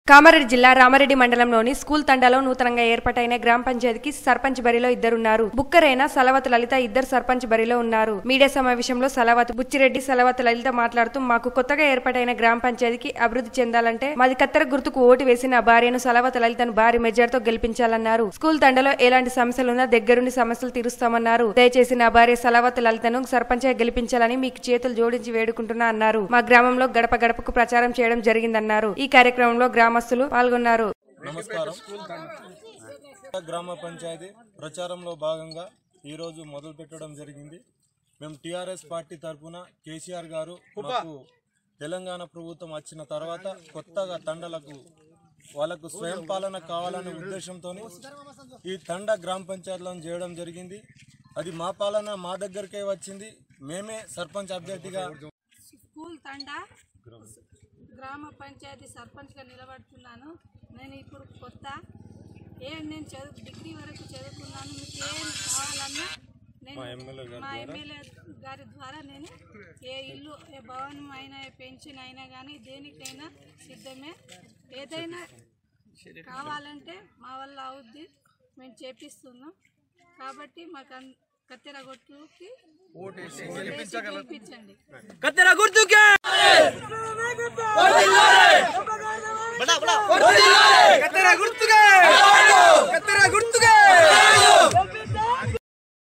కామారెడ్డి జిల్లా రామారెడ్డి మండలంలోని స్కూల్ తండాలో నూతనంగా ఏర్పాటైన గ్రామ పంచాయతీకి సర్పంచ్ బరిలో ఇద్దరున్నారు బుక్కరైన సలవత్ లలిత ఇద్దరు సర్పంచ్ బరిలో ఉన్నారు మీడియా సమావేశంలో సలవత్ బుచ్చిరెడ్డి సలవత్ లలిత మాట్లాడుతూ మాకు కొత్తగా ఏర్పాటైన గ్రామ పంచాయతీకి అభివృద్ధి చెందాలంటే మాది కత్తెర గుర్తుకు ఓటు వేసి నా భార్యను సలవత్ లలితను భారీ మెజార్తో గెలిపించాలన్నారు స్కూల్ తండలో ఎలాంటి సమస్యలున్నా దగ్గరుండి సమస్యలు తీరుస్తామన్నారు దయచేసి నా భార్య సలవత్ లలితను సర్పంచ్ గెలిపించాలని మీకు చేతులు జోడించి వేడుకుంటున్నా అన్నారు మా గ్రామంలో గడప గడపకు ప్రచారం చేయడం జరిగిందన్నారు ఈ కార్యక్రమంలో గ్రామస్తులు పాల్గొన్నారు నమస్కారం గ్రామ పంచాయతీ ప్రచారంలో భాగంగా ఈరోజు మొదలు పెట్టడం జరిగింది మేము టిఆర్ఎస్ పార్టీ తరఫున కేసీఆర్ గారు మాకు తెలంగాణ ప్రభుత్వం వచ్చిన తర్వాత కొత్తగా తండలకు వాళ్ళకు స్వయం పాలన కావాలనే ఉద్దేశంతో ఈ తండ గ్రామ పంచాయతీలను చేయడం జరిగింది అది మా పాలన మా దగ్గరికే వచ్చింది మేమే సర్పంచ్ అభ్యర్థిగా స్కూల్ తండా గ్రామ పంచాయతీ సర్పంచ్గా నిలబడుతున్నాను నేను ఇప్పుడు కొత్త ఏ నేను చదువు డిగ్రీ వరకు చదువుకున్నాను మీకు ఏం కావాలన్నా నేను మా ఎమ్మెల్యే గారి ద్వారా నేను ఏ ఇల్లు ఏ భవనం అయినా ఏ పెన్షన్ అయినా కానీ దేనికైనా సిద్ధమే ఏదైనా కావాలంటే మా వల్ల అవుద్ది మేము చేపిస్తున్నాం కాబట్టి మాకు అన్- కత్తెర కొట్టుకి గెలిపించండి కత్తెర గుర్తుకే